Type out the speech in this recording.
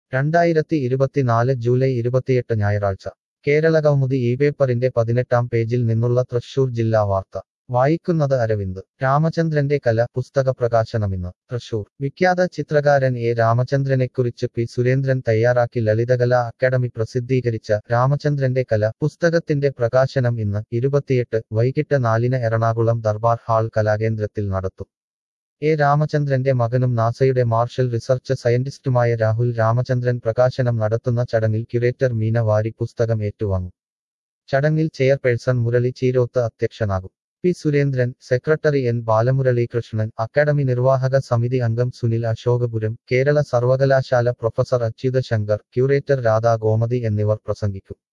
രണ്ടായിരത്തി ഇരുപത്തിനാല് ജൂലൈ ഇരുപത്തിയെട്ട് ഞായറാഴ്ച കേരള കൗമുദി ഈ പേപ്പറിന്റെ പതിനെട്ടാം പേജിൽ നിന്നുള്ള തൃശൂർ ജില്ലാ വാർത്ത വായിക്കുന്നത് അരവിന്ദ് രാമചന്ദ്രന്റെ കല പുസ്തക പ്രകാശനമിന്ന് തൃശൂർ വിഖ്യാത ചിത്രകാരൻ എ രാമചന്ദ്രനെക്കുറിച്ച് പി സുരേന്ദ്രൻ തയ്യാറാക്കി ലളിതകലാ അക്കാദമി പ്രസിദ്ധീകരിച്ച രാമചന്ദ്രന്റെ കല പുസ്തകത്തിന്റെ പ്രകാശനം ഇന്ന് ഇരുപത്തിയെട്ട് വൈകിട്ട് നാലിന് എറണാകുളം ദർബാർ ഹാൾ കലാകേന്ദ്രത്തിൽ നടത്തും എ രാമചന്ദ്രന്റെ മകനും നാസയുടെ മാർഷൽ റിസർച്ച് സയന്റിസ്റ്റുമായ രാഹുൽ രാമചന്ദ്രൻ പ്രകാശനം നടത്തുന്ന ചടങ്ങിൽ ക്യുറേറ്റർ മീന വാരി പുസ്തകം ഏറ്റുവാങ്ങും ചടങ്ങിൽ ചെയർപേഴ്സൺ മുരളി ചീരോത്ത് അധ്യക്ഷനാകും P Surendran secretary N Balamuralikrishnan academy നിർവാഹക സമിതി അംഗം സുനിൽ അശോകപുരം കേരള സർവകലാശാല പ്രൊഫസർ അച്യുത ശങ്കർ ക്യൂറേറ്റർ രാധാ ഗോമതി എന്നിവർ പ്രസംഗിക്കും